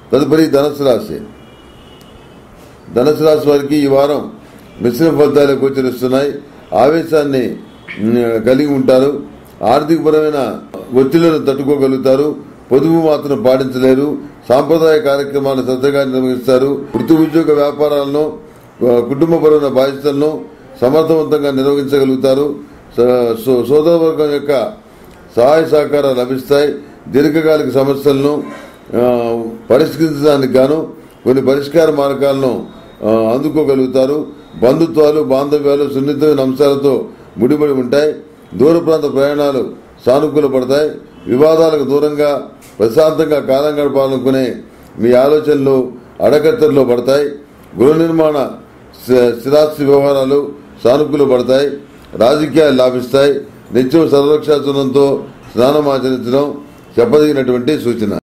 తదుపరి ధనుసు రాశి ధనుసు రాశి వారికి ఈ వారం మిశ్రమ ఫలితాలు గోచరిస్తున్నాయి ఆవేశాన్ని ఉమ్, కలిగి ఉంటారు ఆర్థికపరమైన ఒత్తిళ్లను తట్టుకోగలుగుతారు పొదుపు మాత్రం పాటించలేరు సాంప్రదాయ కార్యక్రమాలు శ్రద్ధగా నిర్వహిస్తారు వృత్తి ఉద్యోగ వ్యాపారాలను ఆ, కుటుంబపరమైన బాధ్యతలను సమర్థవంతంగా నిర్వహించగలుగుతారు స- సో- సోదరవర్గం యొక్క సహాయ సహకారాలు లభిస్తాయి దీర్ఘకాలిక సమస్యలను ఆ, పరిష్కరించడానికి గాను కొన్ని పరిష్కార మార్గాలను ఆ, అందుకోగలుగుతారు బంధుత్వాలు బాంధవ్యాలు సున్నితమైన అంశాలతో ముడిపడి ఉంటాయి దూర ప్రాంత ప్రయాణాలు సానుకూల పడతాయి వివాదాలకు దూరంగా ప్రశాంతంగా కాలం గడపాలనుకునే మీ ఆలోచనలు అడకత్తెరలో పడతాయి గృహ నిర్మాణ స్థి- స్థిరాస్తి వ్యవహారాలు సానుకూల పడతాయి రాజకీయాలు లాభిస్తాయి నిత్యం సర్వరక్షాచరణంతో స్నానం ఆచరించడం చెప్పదగినటువంటి సూచన